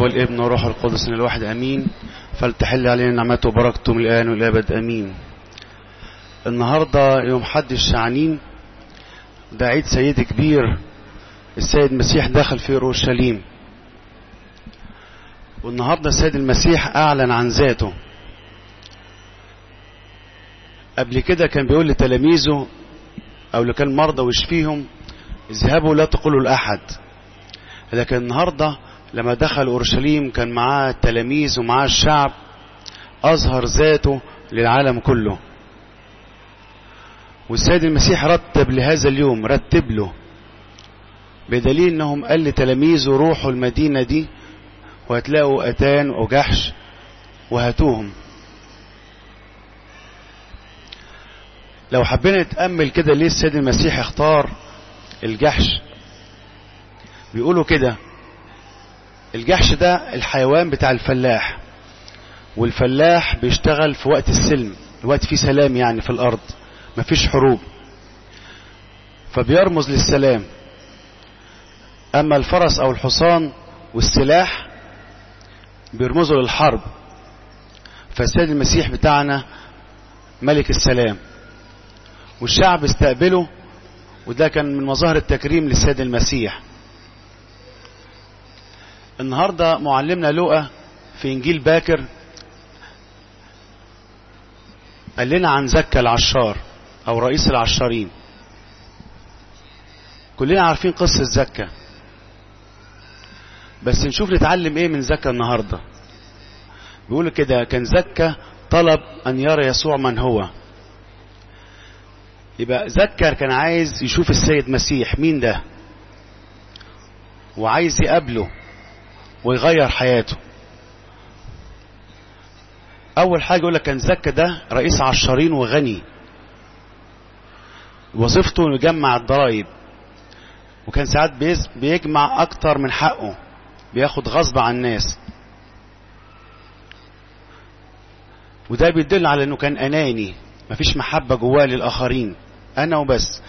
والابن وروح القدس من الواحد امين فلتحل علينا نعمته وبركته من الان والابد امين النهارده يوم حد الشعنين ده عيد سيد كبير السيد المسيح دخل في اورشليم والنهارده السيد المسيح اعلن عن ذاته قبل كده كان بيقول لتلاميذه او اللي كان مرضى ويشفيهم اذهبوا لا تقولوا لاحد لكن النهارده لما دخل اورشليم كان معاه التلاميذ ومعاه الشعب اظهر ذاته للعالم كله والسيد المسيح رتب لهذا اليوم رتب له بدليل انهم قال لتلاميذه روحوا المدينه دي وهتلاقوا اتان وجحش وهاتوهم لو حبينا نتامل كده ليه السيد المسيح اختار الجحش بيقولوا كده الجحش ده الحيوان بتاع الفلاح والفلاح بيشتغل في وقت السلم الوقت فيه سلام يعني في الارض مفيش حروب فبيرمز للسلام اما الفرس او الحصان والسلاح بيرمزوا للحرب فالسيد المسيح بتاعنا ملك السلام والشعب استقبله وده كان من مظاهر التكريم للسيد المسيح النهارده معلمنا لوقا في انجيل باكر قال لنا عن زكا العشار او رئيس العشارين كلنا عارفين قصة زكا بس نشوف نتعلم ايه من زكا النهارده بيقول كده كان زكا طلب ان يرى يسوع من هو يبقى زكا كان عايز يشوف السيد مسيح مين ده وعايز يقابله ويغير حياته اول حاجه يقول لك كان زكا ده رئيس عشارين وغني وظيفته انه يجمع الضرائب وكان ساعات بيجمع اكتر من حقه بياخد غصب عن الناس وده بيدل على انه كان اناني مفيش محبة جواه للاخرين انا وبس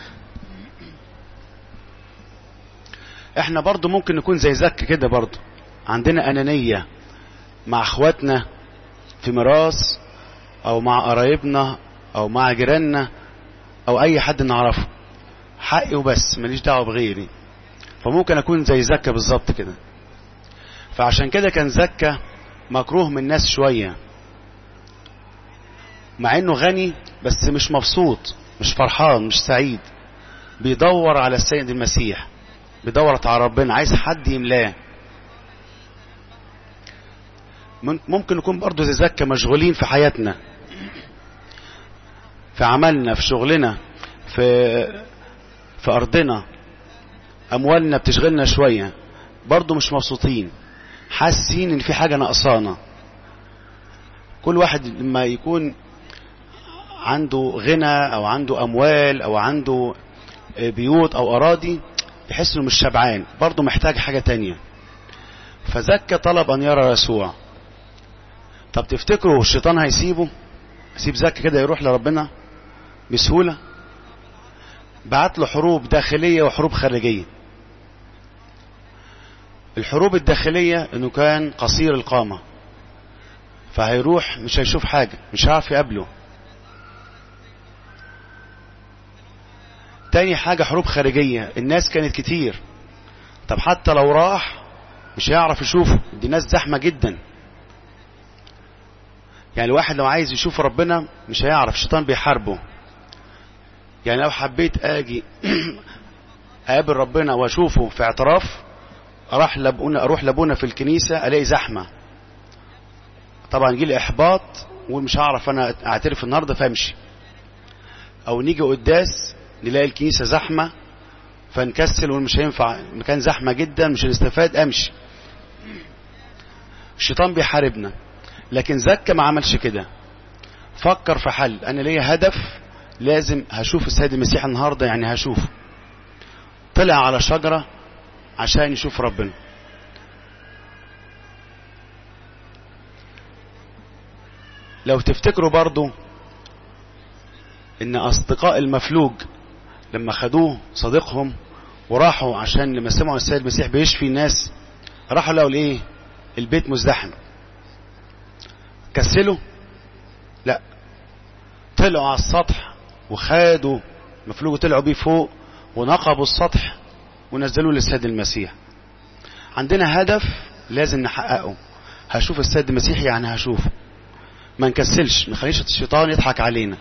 احنا برضو ممكن نكون زي زك كده برضو عندنا انانية مع اخواتنا في ميراث او مع قرايبنا او مع جيراننا او اي حد نعرفه حقي وبس ماليش دعوه بغيري فممكن اكون زي زكا بالظبط كده فعشان كده كان زكا مكروه من الناس شويه مع انه غني بس مش مبسوط مش فرحان مش سعيد بيدور على السيد المسيح بيدور على ربنا عايز حد يملاه ممكن نكون برضه زي زكا مشغولين في حياتنا في عملنا في شغلنا في في ارضنا اموالنا بتشغلنا شويه برضه مش مبسوطين حاسين ان في حاجه ناقصانا كل واحد لما يكون عنده غنى او عنده اموال او عنده بيوت او اراضي يحس انه مش شبعان برضه محتاج حاجه تانية فزكى طلب ان يرى يسوع طب تفتكروا الشيطان هيسيبه يسيب زكى كده يروح لربنا بسهولة بعت له حروب داخلية وحروب خارجية الحروب الداخلية انه كان قصير القامة فهيروح مش هيشوف حاجة مش هيعرف يقابله تاني حاجة حروب خارجية الناس كانت كتير طب حتى لو راح مش هيعرف يشوفه دي ناس زحمة جدا يعني الواحد لو عايز يشوف ربنا مش هيعرف الشيطان بيحاربه يعني لو حبيت اجي اقابل ربنا واشوفه في اعتراف اروح لابونا اروح لابونا في الكنيسه الاقي زحمه طبعا يجي لي احباط ومش هعرف انا اعترف النهارده فامشي او نيجي قداس نلاقي الكنيسه زحمه فنكسل ومش هينفع المكان زحمه جدا مش هنستفاد امشي الشيطان بيحاربنا لكن زكا ما عملش كده فكر في حل انا ليا هدف لازم هشوف السيد المسيح النهارده يعني هشوفه طلع على شجره عشان يشوف ربنا لو تفتكروا برضو ان اصدقاء المفلوج لما خدوه صديقهم وراحوا عشان لما سمعوا السيد المسيح بيشفي الناس راحوا لقوا الايه البيت مزدحم كسلوا لا طلعوا على السطح وخادوا مفلوج طلعوا بيه فوق ونقبوا السطح ونزلوه للسيد المسيح عندنا هدف لازم نحققه هشوف السيد المسيح يعني هشوفه ما نكسلش ما نخليش الشيطان يضحك علينا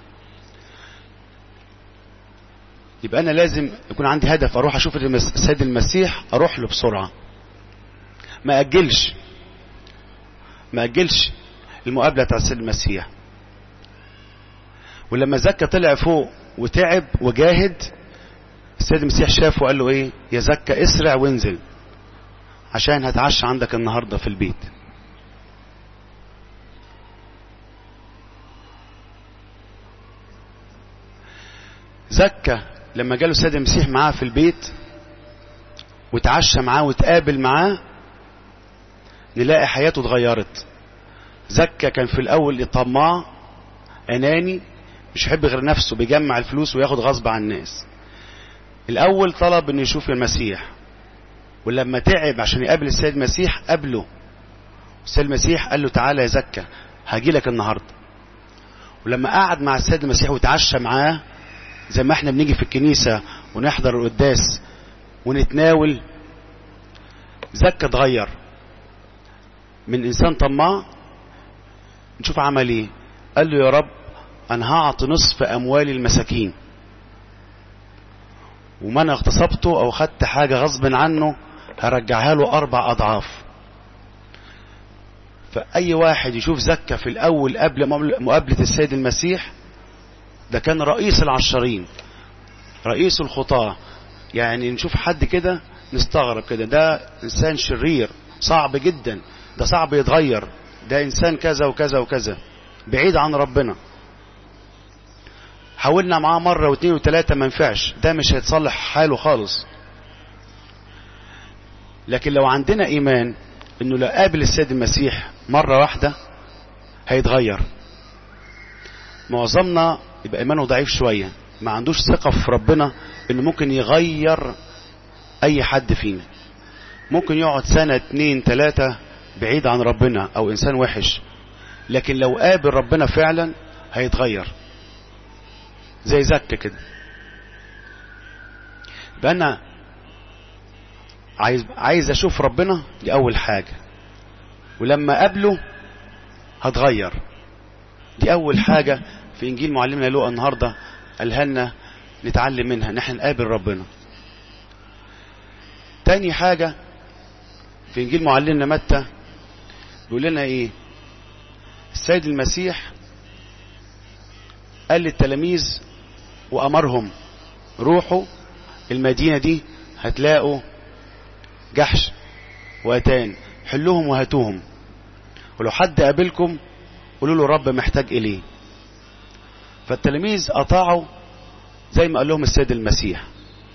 يبقى انا لازم يكون عندي هدف اروح اشوف السيد المسيح اروح له بسرعه ما اجلش ما اجلش المقابله بتاع السيد المسيح ولما زكا طلع فوق وتعب وجاهد السيد المسيح شافه وقال له ايه يا زكا اسرع وانزل عشان هتعشى عندك النهارده في البيت زكا لما جاله السيد المسيح معاه في البيت وتعشى معاه وتقابل معاه نلاقي حياته اتغيرت زكا كان في الاول طماع اناني مش يحب غير نفسه بيجمع الفلوس وياخد غصب عن الناس الاول طلب انه يشوف المسيح ولما تعب عشان يقابل السيد المسيح قابله السيد المسيح قال له تعالى يا زكا هاجي لك النهارده ولما قعد مع السيد المسيح وتعشى معاه زي ما احنا بنيجي في الكنيسة ونحضر القداس ونتناول زكا اتغير من انسان طماع نشوف عمل ايه قال له يا رب انا هعطي نصف اموالي المساكين وما انا اغتصبته او خدت حاجة غصب عنه هرجعها له اربع اضعاف فاي واحد يشوف زكا في الاول قبل مقابلة السيد المسيح ده كان رئيس العشرين رئيس الخطاة يعني نشوف حد كده نستغرب كده ده انسان شرير صعب جدا ده صعب يتغير ده انسان كذا وكذا وكذا بعيد عن ربنا حاولنا معاه مرة واثنين وثلاثة ما ينفعش ده مش هيتصلح حاله خالص لكن لو عندنا ايمان انه لو قابل السيد المسيح مرة واحدة هيتغير معظمنا يبقى ايمانه ضعيف شوية ما عندوش ثقة في ربنا انه ممكن يغير اي حد فينا ممكن يقعد سنة اتنين تلاتة بعيد عن ربنا او انسان وحش لكن لو قابل ربنا فعلا هيتغير زي زكا كده يبقى انا عايز عايز اشوف ربنا دي اول حاجة ولما اقابله هتغير دي اول حاجة في انجيل معلمنا لوقا النهارده قالها لنا نتعلم منها ان احنا نقابل ربنا تاني حاجة في انجيل معلمنا متى بيقول لنا ايه السيد المسيح قال للتلاميذ وامرهم روحوا المدينة دي هتلاقوا جحش واتان حلوهم وهاتوهم ولو حد قابلكم قولوا له رب محتاج اليه فالتلاميذ اطاعوا زي ما قال لهم السيد المسيح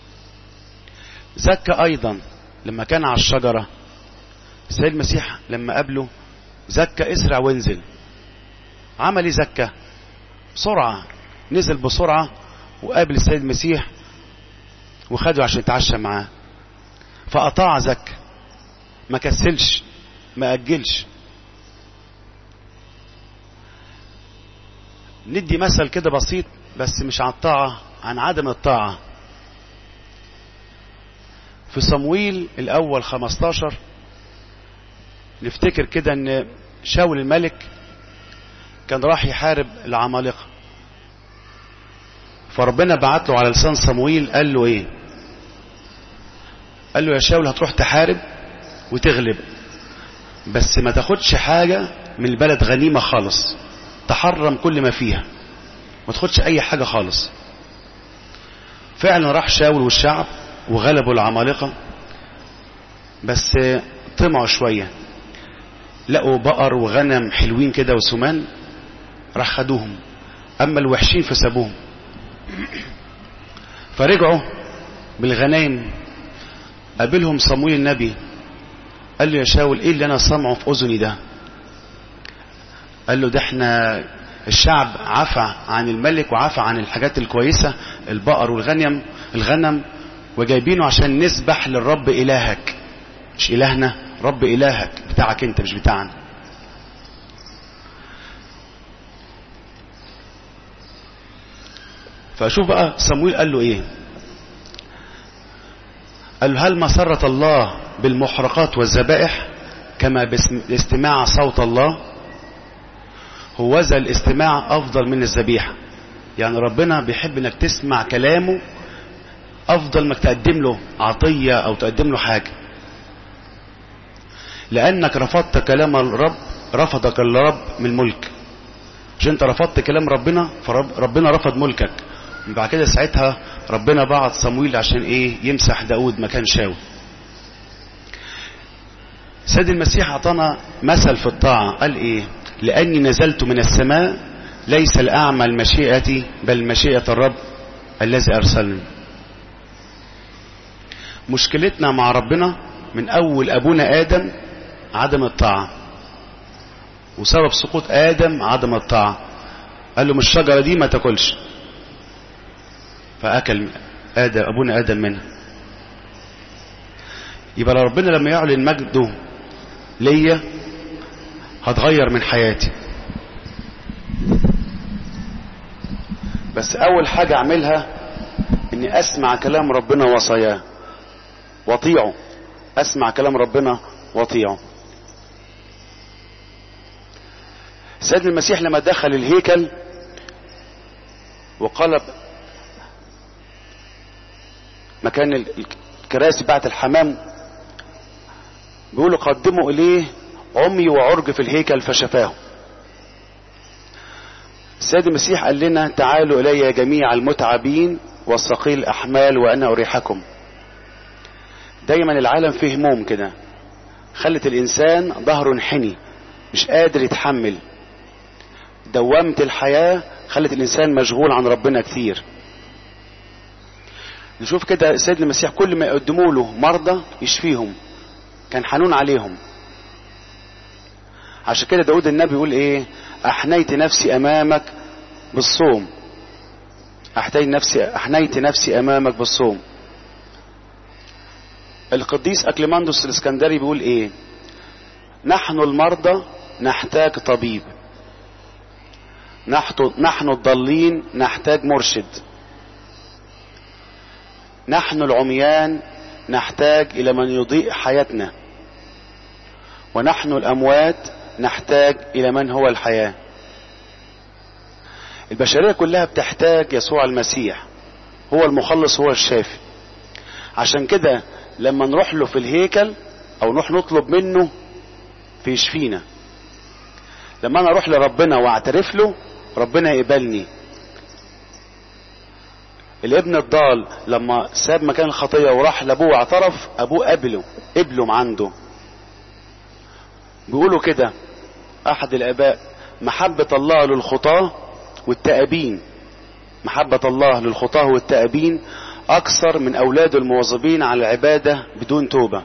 زكى ايضا لما كان على الشجرة السيد المسيح لما قابله زكى اسرع وانزل عمل ايه زكى بسرعة نزل بسرعة وقابل السيد المسيح وخده عشان يتعشى معاه فأطاع زكى ما كسلش ما أجلش ندي مثل كده بسيط بس مش عن الطاعة عن عدم الطاعة في صمويل الأول 15 نفتكر كده ان شاول الملك كان راح يحارب العمالقة فربنا بعت له على لسان صمويل قال له ايه قال له يا شاول هتروح تحارب وتغلب بس ما تاخدش حاجة من البلد غنيمة خالص تحرم كل ما فيها ما تاخدش اي حاجة خالص فعلا راح شاول والشعب وغلبوا العمالقة بس طمعوا شوية لقوا بقر وغنم حلوين كده وسمان راح خدوهم اما الوحشين فسابوهم فرجعوا بالغنايم قابلهم صمويل النبي قال له يا شاول ايه اللي انا سامعه في اذني ده قال له ده احنا الشعب عفى عن الملك وعفى عن الحاجات الكويسة البقر والغنم الغنم وجايبينه عشان نسبح للرب إلهك مش إلهنا رب إلهك بتاعك أنت مش بتاعنا فأشوف بقى صمويل قال له إيه قال له هل مسرة الله بالمحرقات والذبائح كما باستماع صوت الله هو ذا الاستماع أفضل من الذبيحة يعني ربنا بيحب انك تسمع كلامه افضل انك تقدم له عطية او تقدم له حاجة لانك رفضت كلام الرب رفضك الرب من الملك عشان انت رفضت كلام ربنا فربنا رفض ملكك بعد كده ساعتها ربنا بعت صمويل عشان ايه يمسح داود مكان شاول سيد المسيح اعطانا مثل في الطاعة قال ايه لاني نزلت من السماء ليس الأعمى المشيئة بل مشيئة الرب الذي أرسلني مشكلتنا مع ربنا من أول أبونا آدم عدم الطاعة وسبب سقوط آدم عدم الطاعة قال له من الشجرة دي ما تاكلش فأكل آدم أبونا آدم منها يبقى ربنا لما يعلن مجده ليا هتغير من حياتي بس اول حاجة اعملها اني اسمع كلام ربنا وصاياه واطيعه اسمع كلام ربنا واطيعه سيد المسيح لما دخل الهيكل وقلب مكان الكراسي بتاعت الحمام بيقولوا قدموا اليه عمي وعرج في الهيكل فشفاه السيد المسيح قال لنا تعالوا إلي جميع المتعبين والثقيل الأحمال وأنا أريحكم دايما العالم فيه هموم كده خلت الإنسان ظهره انحني مش قادر يتحمل دوامة الحياة خلت الإنسان مشغول عن ربنا كتير نشوف كده السيد المسيح كل ما يقدموا له مرضى يشفيهم كان حنون عليهم عشان كده داود النبي يقول ايه احنيت نفسي امامك بالصوم احنيت نفسي احنيت نفسي امامك بالصوم القديس اكليماندوس الاسكندري بيقول ايه نحن المرضى نحتاج طبيب نحن نحن الضالين نحتاج مرشد نحن العميان نحتاج الى من يضيء حياتنا ونحن الاموات نحتاج الى من هو الحياه البشريه كلها بتحتاج يسوع المسيح هو المخلص هو الشافي عشان كده لما نروح له في الهيكل او نروح نطلب منه فيشفينا لما انا اروح لربنا واعترف له ربنا يقبلني الابن الضال لما ساب مكان الخطيه وراح لابوه واعترف ابوه قبله قبله عنده بيقولوا كده احد الاباء محبة الله للخطاة والتائبين محبة الله للخطاة والتائبين اكثر من اولاد المواظبين على العبادة بدون توبة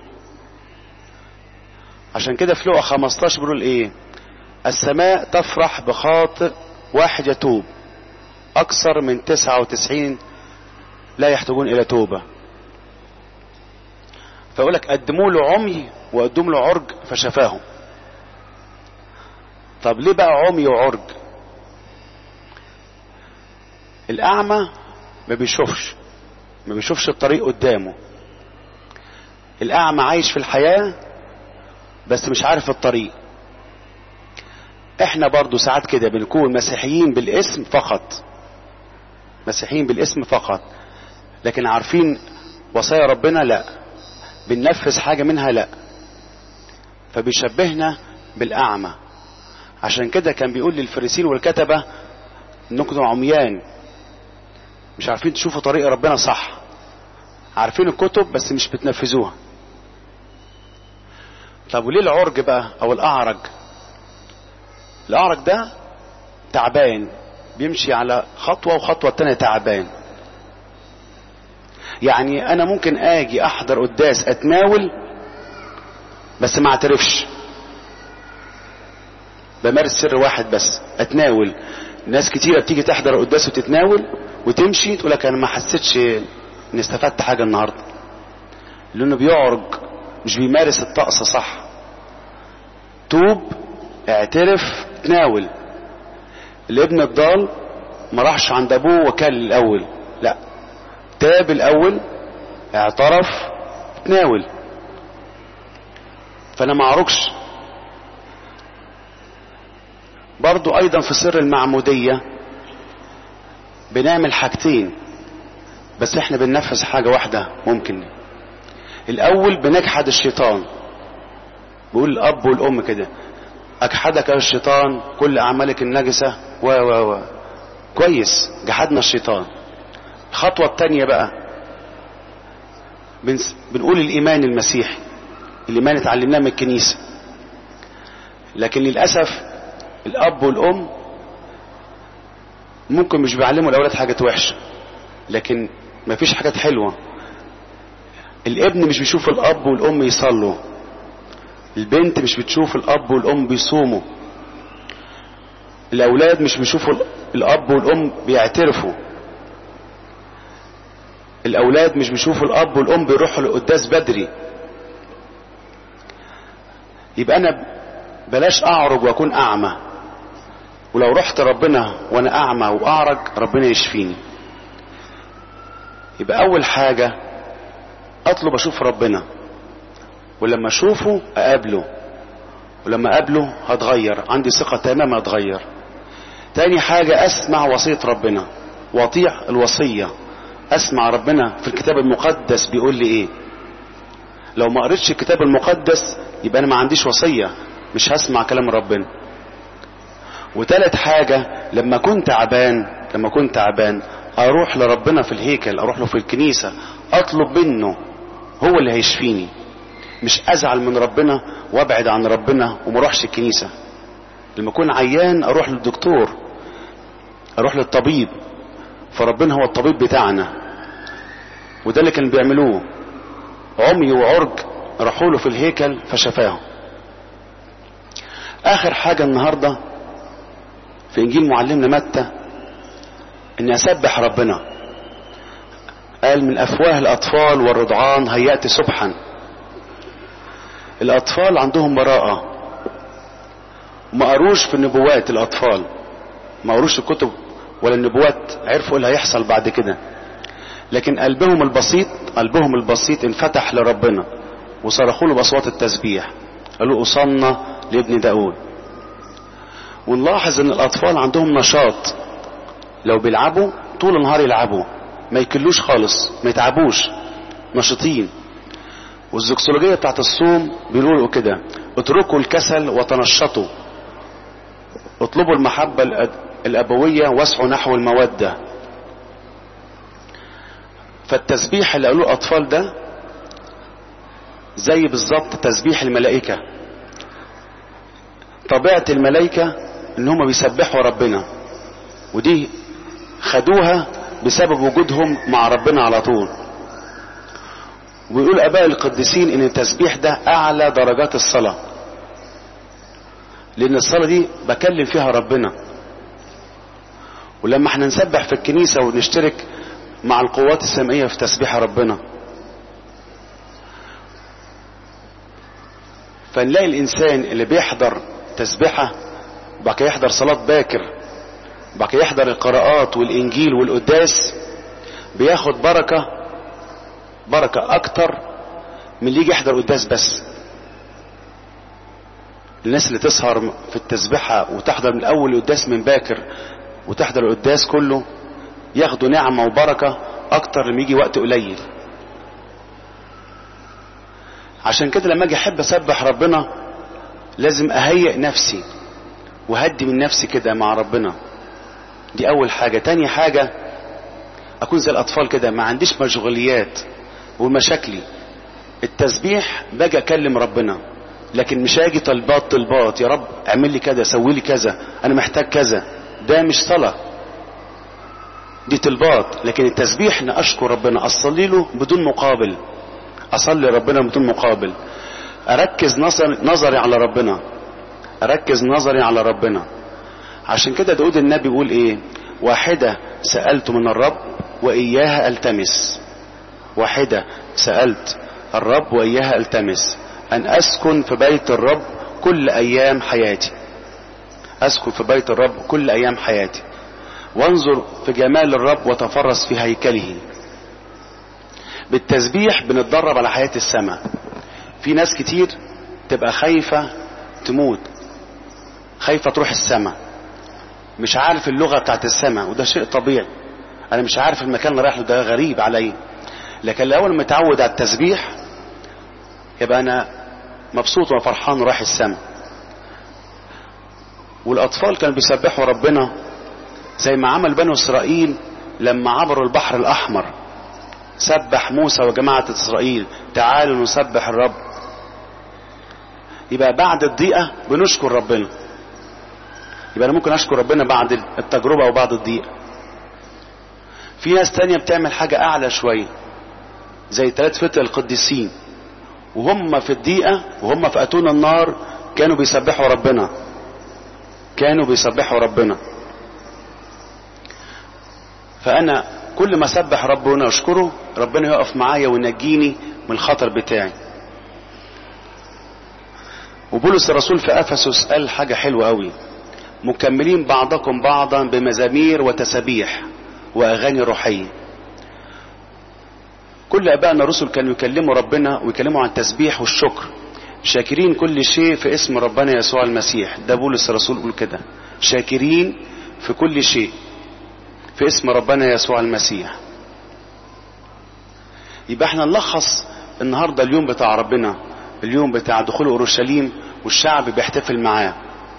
عشان كده في لقا 15 بيقول ايه السماء تفرح بخاطئ واحد يتوب اكثر من 99 لا يحتاجون الى توبة فيقول لك قدموا له عمي وقدموا له عرج فشفاهم طب ليه بقى عمي وعرج الاعمى ما بيشوفش ما بيشوفش الطريق قدامه الاعمى عايش في الحياة بس مش عارف الطريق احنا برضو ساعات كده بنكون مسيحيين بالاسم فقط مسيحيين بالاسم فقط لكن عارفين وصايا ربنا لا بننفذ حاجة منها لا فبيشبهنا بالاعمى عشان كده كان بيقول للفريسين والكتبة انكم عميان مش عارفين تشوفوا طريق ربنا صح عارفين الكتب بس مش بتنفذوها طب وليه العرج بقى او الاعرج الاعرج ده تعبان بيمشي على خطوة وخطوة تانية تعبان يعني انا ممكن اجي احضر قداس اتناول بس ما اعترفش بمارس سر واحد بس اتناول ناس كتيرة بتيجي تحضر قداس وتتناول وتمشي تقول لك انا ما حسيتش اني استفدت حاجة النهاردة لانه بيعرج مش بيمارس الطقس صح توب اعترف تناول الابن الضال ما راحش عند ابوه وكل الاول لا تاب الاول اعترف تناول فانا ما اعرجش برضو ايضا في سر المعمودية بنعمل حاجتين بس احنا بننفذ حاجة واحدة ممكن الاول بنجحد الشيطان بيقول الاب والام كده اجحدك يا الشيطان كل اعمالك النجسة و و و كويس جحدنا الشيطان الخطوة التانية بقى بنس... بنقول الايمان المسيحي الايمان اتعلمناه من الكنيسة لكن للأسف الاب والام ممكن مش بيعلموا الاولاد حاجات وحشة لكن مفيش حاجات حلوة الابن مش بيشوف الاب والام يصلوا البنت مش بتشوف الاب والام بيصوموا الاولاد مش بيشوفوا الاب والام بيعترفوا الاولاد مش بيشوفوا الاب والام بيروحوا للقداس بدري يبقى انا بلاش اعرج واكون اعمى ولو رحت ربنا وانا اعمى واعرج ربنا يشفيني يبقى اول حاجة اطلب اشوف ربنا ولما اشوفه اقابله ولما اقابله هتغير عندي ثقة تماما هتغير تاني حاجة اسمع وصية ربنا واطيع الوصية اسمع ربنا في الكتاب المقدس بيقول لي ايه لو ما قريتش الكتاب المقدس يبقى انا ما عنديش وصية مش هسمع كلام ربنا وتالت حاجة لما كنت تعبان لما كنت تعبان اروح لربنا في الهيكل اروح له في الكنيسة اطلب منه هو اللي هيشفيني مش ازعل من ربنا وابعد عن ربنا وما اروحش الكنيسة لما اكون عيان اروح للدكتور اروح للطبيب فربنا هو الطبيب بتاعنا وده اللي كانوا بيعملوه عمي وعرج راحوا له في الهيكل فشفاهم اخر حاجة النهاردة في انجيل معلمنا متى اني اسبح ربنا قال من افواه الاطفال والرضعان هيأت سبحا الاطفال عندهم براءة وما قروش في النبوات الاطفال ما قروش الكتب ولا النبوات عرفوا اللي هيحصل بعد كده لكن قلبهم البسيط قلبهم البسيط انفتح لربنا وصرخوا له باصوات التسبيح قالوا اصلنا لابن داود ونلاحظ ان الاطفال عندهم نشاط لو بيلعبوا طول النهار يلعبوا ما يكلوش خالص ما يتعبوش نشطين والزكسولوجية بتاعت الصوم بيقولوا كده اتركوا الكسل وتنشطوا اطلبوا المحبة الأبوية واسعوا نحو المودة فالتسبيح اللي قالوه الأطفال ده زي بالظبط تسبيح الملائكة طبيعة الملائكة ان هم بيسبحوا ربنا ودي خدوها بسبب وجودهم مع ربنا على طول ويقول اباء القديسين ان التسبيح ده اعلى درجات الصلاة لان الصلاة دي بكلم فيها ربنا ولما احنا نسبح في الكنيسة ونشترك مع القوات السمائية في تسبيح ربنا فنلاقي الانسان اللي بيحضر تسبيحة وبعد كده يحضر صلاة باكر وبعد كده يحضر القراءات والانجيل والقداس بياخد بركة بركة اكتر من اللي يجي يحضر قداس بس الناس اللي تسهر في التسبيحة وتحضر من اول القداس من باكر وتحضر القداس كله ياخدوا نعمة وبركة اكتر لما يجي وقت قليل عشان كده لما اجي احب اسبح ربنا لازم اهيئ نفسي وهدي من نفسي كده مع ربنا دي اول حاجة تاني حاجة اكون زي الاطفال كده ما عنديش مشغوليات ومشاكلي التسبيح باجي اكلم ربنا لكن مش هاجي طلبات طلبات يا رب اعمل لي كذا سوي لي كذا انا محتاج كذا ده مش صلاة دي طلبات لكن التسبيح ان اشكر ربنا اصلي له بدون مقابل اصلي ربنا بدون مقابل اركز نظر نظري على ربنا اركز نظري على ربنا عشان كده داود النبي بيقول ايه واحدة سألت من الرب وإياها التمس واحدة سألت الرب وإياها التمس أن أسكن في بيت الرب كل أيام حياتي أسكن في بيت الرب كل أيام حياتي وانظر في جمال الرب وتفرس في هيكله بالتسبيح بنتدرب على حياة السماء في ناس كتير تبقى خايفة تموت خايفة تروح السماء مش عارف اللغة بتاعت السماء وده شيء طبيعي انا مش عارف المكان اللي رايح له ده غريب علي لكن لو انا متعود على التسبيح يبقى انا مبسوط وفرحان ورايح السماء والاطفال كانوا بيسبحوا ربنا زي ما عمل بنو اسرائيل لما عبروا البحر الاحمر سبح موسى وجماعة اسرائيل تعالوا نسبح الرب يبقى بعد الضيقة بنشكر ربنا يبقى انا ممكن اشكر ربنا بعد التجربة او بعد الضيقة في ناس تانية بتعمل حاجة اعلى شوية زي ثلاث فتى القديسين وهم في الضيقة وهم في اتون النار كانوا بيسبحوا ربنا كانوا بيسبحوا ربنا فانا كل ما اسبح ربنا واشكره ربنا يقف معايا وينجيني من الخطر بتاعي وبولس الرسول في افسس قال حاجه حلوه قوي مكملين بعضكم بعضا بمزامير وتسابيح واغاني روحيه كل ابائنا الرسل كانوا يكلموا ربنا ويكلموا عن التسبيح والشكر شاكرين كل شيء في اسم ربنا يسوع المسيح ده بولس الرسول يقول كده شاكرين في كل شيء في اسم ربنا يسوع المسيح يبقى احنا نلخص النهاردة اليوم بتاع ربنا اليوم بتاع دخول اورشليم والشعب بيحتفل معاه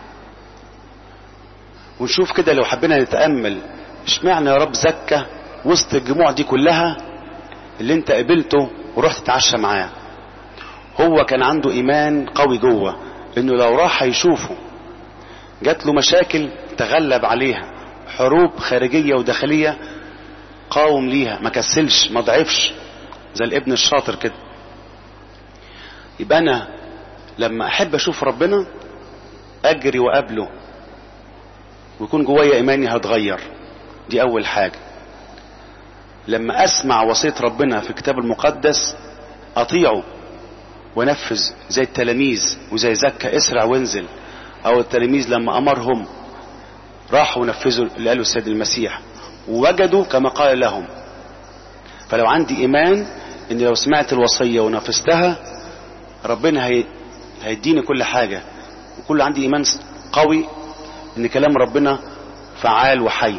ونشوف كده لو حبينا نتأمل اشمعنى يا رب زكى وسط الجموع دي كلها اللي انت قبلته ورحت تتعشى معاه هو كان عنده ايمان قوي جوه انه لو راح هيشوفه جات له مشاكل تغلب عليها حروب خارجية وداخلية قاوم ليها ما كسلش ما ضعفش زي الابن الشاطر كده يبقى انا لما احب اشوف ربنا اجري وقابله ويكون جوايا ايماني هتغير دي اول حاجة لما اسمع وصية ربنا في الكتاب المقدس اطيعه ونفذ زي التلاميذ وزي زكا اسرع وانزل او التلاميذ لما امرهم راحوا ونفذوا اللي قاله السيد المسيح ووجدوا كما قال لهم فلو عندي ايمان ان لو سمعت الوصيه ونفذتها ربنا هي... هيديني كل حاجه وكل عندي ايمان قوي ان كلام ربنا فعال وحي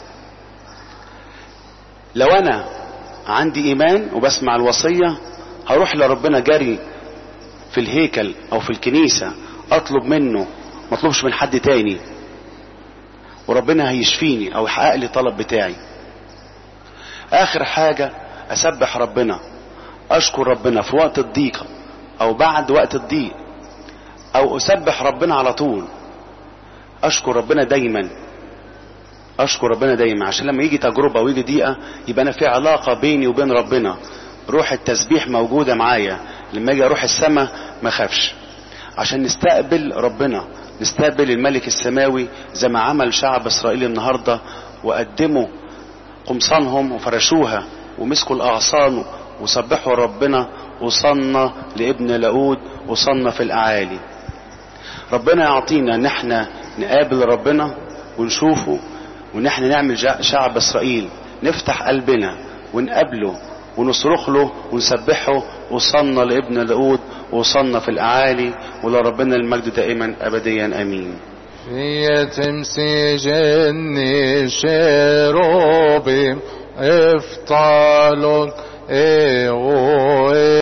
لو انا عندي ايمان وبسمع الوصيه هروح لربنا جري في الهيكل او في الكنيسه اطلب منه ما اطلبش من حد تاني وربنا هيشفيني او يحقق لي طلب بتاعي اخر حاجة اسبح ربنا اشكر ربنا في وقت الضيقة او بعد وقت الضيق او اسبح ربنا على طول اشكر ربنا دايما اشكر ربنا دايما عشان لما يجي تجربة ويجي ضيقة يبقى انا في علاقة بيني وبين ربنا روح التسبيح موجودة معايا لما اجي اروح السماء ما خافش عشان نستقبل ربنا نستقبل الملك السماوي زي ما عمل شعب اسرائيل النهاردة وقدموا قمصانهم وفرشوها ومسكوا الاغصان وسبحوا ربنا وصلنا لابن لاود وصلنا في الاعالي ربنا يعطينا ان احنا نقابل ربنا ونشوفه وان احنا نعمل شعب اسرائيل نفتح قلبنا ونقابله ونصرخ له ونسبحه وصلنا لابن لاود وصلنا في الأعالي ولربنا المجد دائما أبديا أمين في تمسجني شروبي افتالون ايه